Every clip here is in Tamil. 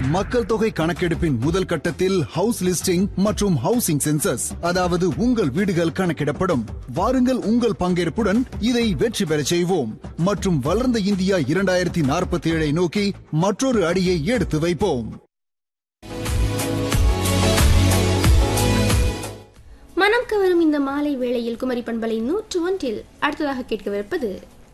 மக்கள் தொகை கணக்கெடுப்பின் முதல் கட்டத்தில் ஹவுஸ் லிஸ்டிங் மற்றும் ஹவுசிங் சென்சஸ் அதாவது உங்கள் வீடுகள் கணக்கிடப்படும் வாருங்கள் உங்கள் பங்கேற்புடன் இதை வெற்றி பெறச் செய்வோம் மற்றும் வளர்ந்த இந்தியா இரண்டாயிரத்தி நாற்பத்தி ஏழை நோக்கி மற்றொரு அடியை எடுத்து வைப்போம் மனம் கவரும் இந்த மாலை வேளையில் குமரி பண்பலை நூற்று ஒன்றில் அடுத்ததாக கேட்கவிருப்பது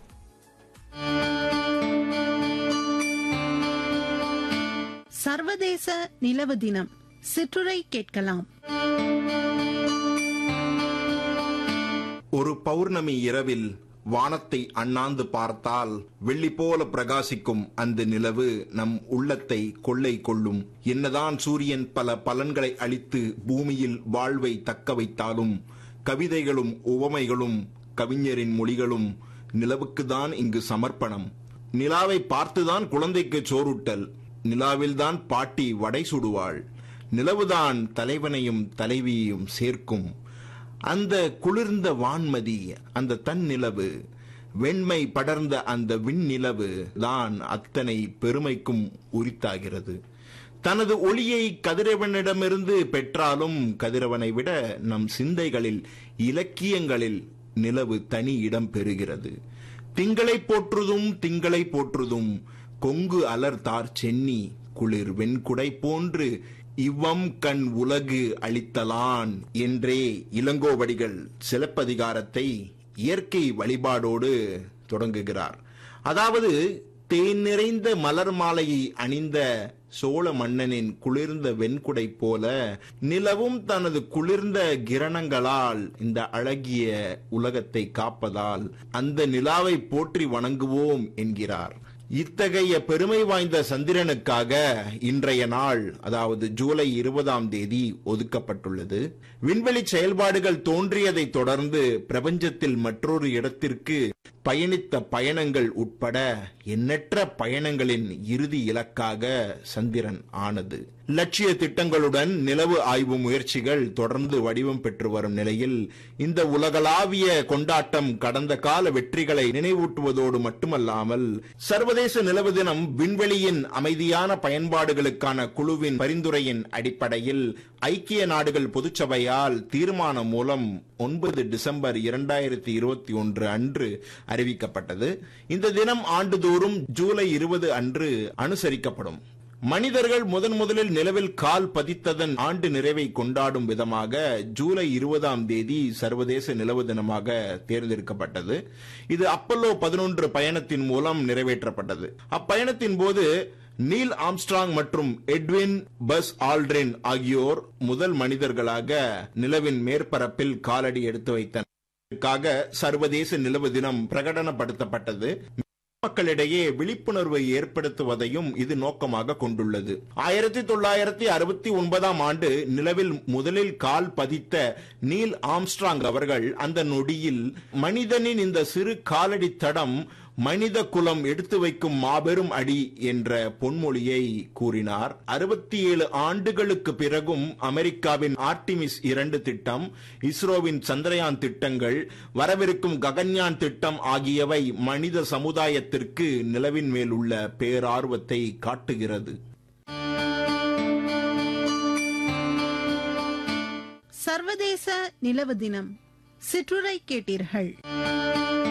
சர்வதேச நிலவு தினம் சிற்றுரை கேட்கலாம் ஒரு பௌர்ணமி இரவில் வானத்தை அண்ணாந்து பார்த்தால் வெள்ளி போல பிரகாசிக்கும் அந்த நிலவு நம் உள்ளத்தை கொள்ளை கொள்ளும் என்னதான் சூரியன் பல பலன்களை அளித்து பூமியில் வாழ்வை தக்க வைத்தாலும் கவிதைகளும் உவமைகளும் கவிஞரின் மொழிகளும் நிலவுக்குதான் இங்கு சமர்ப்பணம் நிலாவை பார்த்துதான் குழந்தைக்கு சோறுட்டல் நிலாவில்தான் பாட்டி வடை சுடுவாள் நிலவுதான் தலைவனையும் தலைவியையும் சேர்க்கும் அந்த குளிர்ந்த வான்மதி அந்த தன் நிலவு வெண்மை படர்ந்த அந்த விண்ணிலவு தான் அத்தனை பெருமைக்கும் உரித்தாகிறது தனது ஒளியை கதிரவனிடமிருந்து பெற்றாலும் கதிரவனை விட நம் சிந்தைகளில் இலக்கியங்களில் நிலவு தனி இடம் பெறுகிறது திங்களை போற்றுதும் திங்களை போற்றுதும் கொங்கு அலர்தார் சென்னி குளிர் வெண்குடை போன்று இவ்வம் கண் உலகு அளித்தலான் என்றே இளங்கோவடிகள் சிலப்பதிகாரத்தை இயற்கை வழிபாடோடு தொடங்குகிறார் அதாவது தேன் நிறைந்த மலர் மாலையை அணிந்த சோழ மன்னனின் குளிர்ந்த வெண்குடை போல நிலவும் தனது குளிர்ந்த கிரணங்களால் இந்த அழகிய உலகத்தை காப்பதால் அந்த நிலாவை போற்றி வணங்குவோம் என்கிறார் இத்தகைய பெருமை வாய்ந்த சந்திரனுக்காக இன்றைய நாள் அதாவது ஜூலை இருபதாம் தேதி ஒதுக்கப்பட்டுள்ளது விண்வெளி செயல்பாடுகள் தோன்றியதை தொடர்ந்து பிரபஞ்சத்தில் மற்றொரு இடத்திற்கு பயணித்த பயணங்கள் உட்பட எண்ணற்ற பயணங்களின் இறுதி இலக்காக சந்திரன் ஆனது லட்சிய திட்டங்களுடன் நிலவு ஆய்வு முயற்சிகள் தொடர்ந்து வடிவம் பெற்று வரும் நிலையில் இந்த உலகளாவிய கொண்டாட்டம் கடந்த கால வெற்றிகளை நினைவூட்டுவதோடு மட்டுமல்லாமல் சர்வதேச நிலவு தினம் விண்வெளியின் அமைதியான பயன்பாடுகளுக்கான குழுவின் பரிந்துரையின் அடிப்படையில் ஐக்கிய நாடுகள் பொதுச்சபையால் தீர்மானம் மூலம் ஒன்பது டிசம்பர் இரண்டாயிரத்தி இருபத்தி ஒன்று அன்று அறிவிக்கப்பட்டது இந்த தினம் ஆண்டுதோறும் ஜூலை இருபது அன்று அனுசரிக்கப்படும் மனிதர்கள் முதன் முதலில் நிலவில் கால் பதித்ததன் ஆண்டு நிறைவை கொண்டாடும் விதமாக ஜூலை இருபதாம் தேதி சர்வதேச நிலவு தினமாக தேர்ந்தெடுக்கப்பட்டது இது அப்பல்லோ பதினொன்று பயணத்தின் மூலம் நிறைவேற்றப்பட்டது அப்பயணத்தின் போது நீல் ஆம்ஸ்ட்ராங் மற்றும் எட்வின் பஸ் ஆல்ட்ரின் ஆகியோர் முதல் மனிதர்களாக நிலவின் மேற்பரப்பில் காலடி எடுத்து வைத்தனர் இதற்காக சர்வதேச நிலவு தினம் பிரகடனப்படுத்தப்பட்டது மக்களிடையே விழிப்புணர்வை ஏற்படுத்துவதையும் இது நோக்கமாக கொண்டுள்ளது ஆயிரத்தி தொள்ளாயிரத்தி அறுபத்தி ஒன்பதாம் ஆண்டு நிலவில் முதலில் கால் பதித்த நீல் ஆம்ஸ்ட்ராங் அவர்கள் அந்த நொடியில் மனிதனின் இந்த சிறு காலடி தடம் மனித குலம் எடுத்து வைக்கும் மாபெரும் அடி என்ற பொன்மொழியை கூறினார் அறுபத்தி ஏழு ஆண்டுகளுக்கு பிறகும் அமெரிக்காவின் ஆர்டிமிஸ் இரண்டு திட்டம் இஸ்ரோவின் சந்திரயான் திட்டங்கள் வரவிருக்கும் ககன்யான் திட்டம் ஆகியவை மனித சமுதாயத்திற்கு நிலவின் மேல் உள்ள பேரார்வத்தை காட்டுகிறது சர்வதேச நிலவு தினம் சிற்றுரை கேட்டீர்கள்